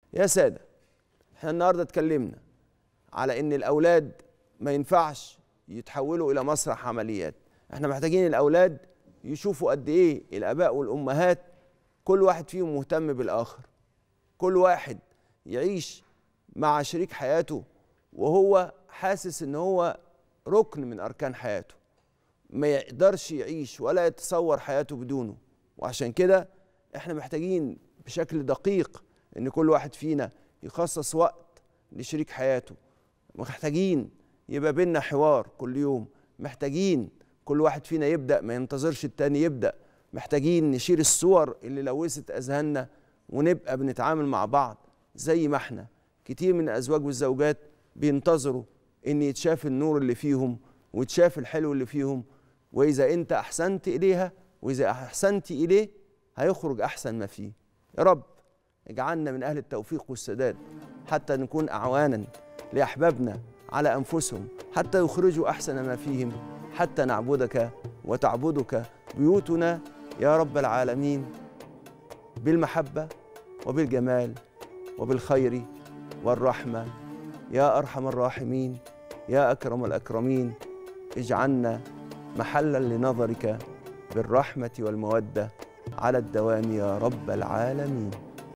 يا ساده احنا النهارده اتكلمنا على ان الاولاد ما ينفعش يتحولوا الى مسرح عمليات احنا محتاجين الاولاد يشوفوا قد ايه الاباء والامهات كل واحد فيهم مهتم بالاخر كل واحد يعيش مع شريك حياته وهو حاسس ان هو ركن من اركان حياته ما يقدرش يعيش ولا يتصور حياته بدونه وعشان كده احنا محتاجين بشكل دقيق ان كل واحد فينا يخصص وقت لشريك حياته محتاجين يبقى بينا حوار كل يوم محتاجين كل واحد فينا يبدا ما ينتظرش التاني يبدا محتاجين نشيل الصور اللي لوثت اذهاننا ونبقى بنتعامل مع بعض زي ما احنا كتير من الازواج والزوجات بينتظروا ان يتشاف النور اللي فيهم ويتشاف الحلو اللي فيهم واذا انت احسنت اليها واذا احسنت اليه هيخرج احسن ما فيه يا رب اجعلنا من اهل التوفيق والسداد حتى نكون اعوانا لاحبابنا على انفسهم حتى يخرجوا احسن ما فيهم حتى نعبدك وتعبدك بيوتنا يا رب العالمين بالمحبه وبالجمال وبالخير والرحمه يا ارحم الراحمين يا اكرم الاكرمين اجعلنا محلا لنظرك بالرحمه والموده على الدوام يا رب العالمين